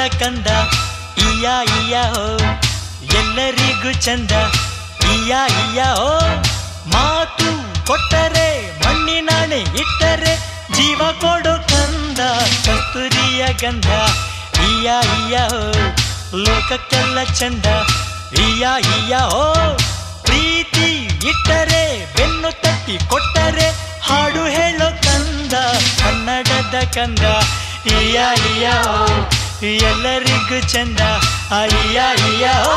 ಕಂದ ಇಯ ಇಯ ಹೋ ಎಲ್ಲರಿಗೂ ಚಂದ ಇಯ ಇಯ ಹೋ ಮಾತು ಕೊಟ್ಟರೆ ಮಣ್ಣಿನಾಣೆ ಇಟ್ಟರೆ ಜೀವ ಕೊಡು ಕಂದ ಕಸ್ತೂರಿಯ ಗಂಧ ಇಯ ಇಯ ಹೋ ಲೋಕಕ್ಕೆಲ್ಲ ಚಂದ ಇಯ ಇಯ ಹೋ ಪ್ರೀತಿ ಇಟ್ಟರೆ ಬೆನ್ನು ತಟ್ಟಿ ಕೊಟ್ಟರೆ ಹಾಡು ಹೇಳೋ ಕಂದ ಕನ್ನಡದ ಕಂದ ಇಯ ಇಯ ಹೋ ಎಲ್ಲರಿಗೂ ಚಂದ ಅಯ್ಯ ಇಯ ಹೋ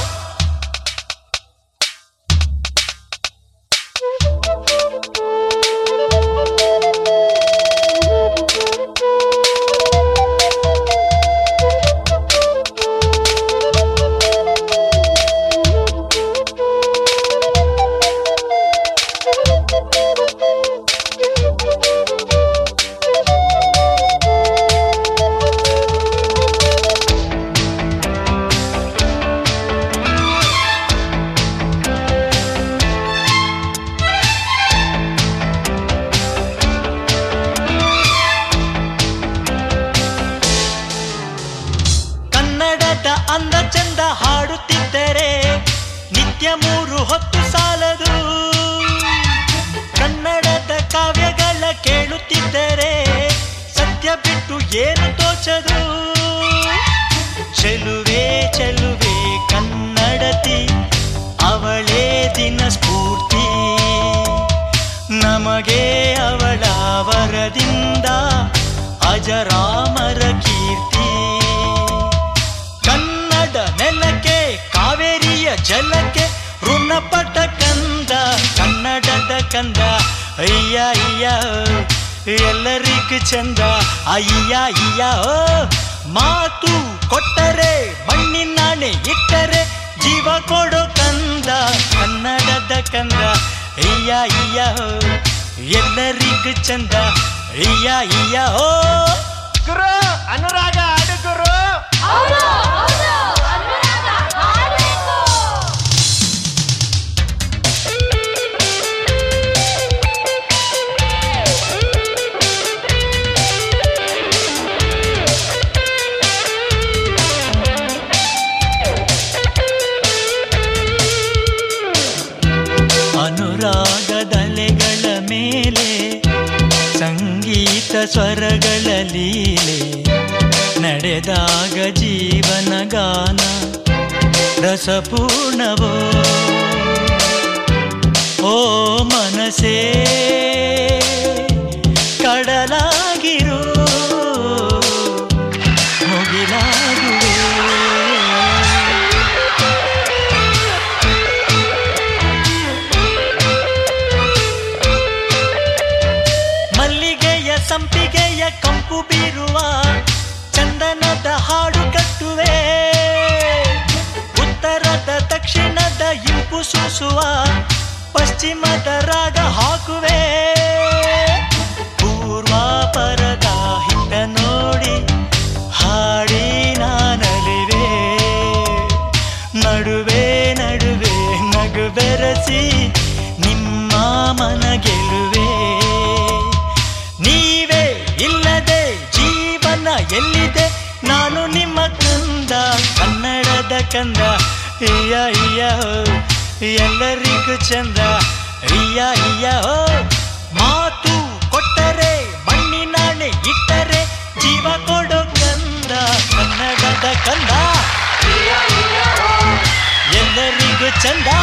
ಕನ್ನಡದ ಅಂದ ಚಂದ ಹಾಡುತ್ತಿದ್ದರೆ ನಿತ್ಯ ಮೂರು ಹೊತ್ತು ಸಾಲದು ಕನ್ನಡದ ಕಾವ್ಯಗಳ ಕೇಳುತ್ತಿದ್ದರೆ ಸತ್ಯ ಬಿಟ್ಟು ಏನು ತೋಚದು ಚೆಲುವೆ ಚೆಲುವೆ ಕನ್ನಡತಿ ಅವಳೇ ದಿನ ಸ್ಫೂರ್ತಿ ನಮಗೆ ಅವಳ ವರದಿಂದ ಅಜರಾಮರ ಕೀರ್ತಿ ಕನ್ನಡ ನೆಲಕ್ಕೆ ಕಾವೇರಿಯ ಜಲಕ್ಕೆ ಋಣಪಟ್ಟ ಕಂದ ಕನ್ನಡದ ಕಂದ ಅಯ್ಯ ಅಯ್ಯ ಎಲ್ಲರಿಗೂ ಚಂದ ಅಯ್ಯ ಅಯ್ಯ ಓ. ಮಾತು ಕೊಟ್ಟರೆ ಮಣ್ಣಿನಾಣೆ ಇಟ್ಟರೆ ಜೀವ ಕೊಡೋ ಕಂದ ಕನ್ನಡದ ಕಂದ ಅಯ್ಯ ಅಯ್ಯ ಎಲ್ಲರಿಗೂ ಚಂದ ಅಯ್ಯ ಅಯ್ಯ ಓ ಗುರು ಅನುರಾಗ ಆಡು ಗುರು ಹೌದು ಹೌದು ಅನುರಾಗ ಹಾಡ್ಬೇಕು ಅನುರಾಗದಲೆಗಳ ಮೇಲೆ ಸಂಗೀತ ಸ್ವರಗಳ ಲೀಲೆ ನಡೆದಾಗ ಜೀವನ ಗಾನ ರಸಪೂರ್ಣವೋ ಓ ಮನಸೇ ಕಡಲಾಗಿರು ಮುಗಿಲಾಗುವೆ ಮಲ್ಲಿಗೆಯ ಸಂಪಿಗೆಯ ಕಂಪು ಬೀರುವ ಚಂದನದ ಹಾಡು ಕಟ್ಟುವೆ ಉತ್ತರದ ದಕ್ಷಿಣದ ಇಂಪು ಸೂಸುವ ಪಶ್ಚಿಮದ ರಾಗ ಹಾಕುವೆ ಪೂರ್ವ ಪರದ ಹಿತ ನೋಡಿ ಹಾಡಿ ನಾನಲಿವೆ ನಡುವೆ ನಡುವೆ ನಗು ಬೆರೆಸಿ ನಿಮ್ಮ ಮನ ಗೆಲುವೆ ನೀವೇ ಇಲ್ಲದೆ ಜೀವನ ಎಲ್ಲಿದೆ ನಾನು ನಿಮ್ಮ ಕಂದ ಕನ್ನಡದ ಕಂದ ಇಯ ಇಯ ಹೋ, ಎಲ್ಲರಿಗೂ ಚಂದ ಇಯ ಇಯ ಹೋ. ಮಾತು ಕೊಟ್ಟರೆ ಮಣ್ಣಿನಾಣೆ ಇಟ್ಟರೆ ಜೀವ ಕೊಡೋ ಕಂದ ಕನ್ನಡದ ಕಂದ ಎಲ್ಲರಿಗೂ ಚಂದ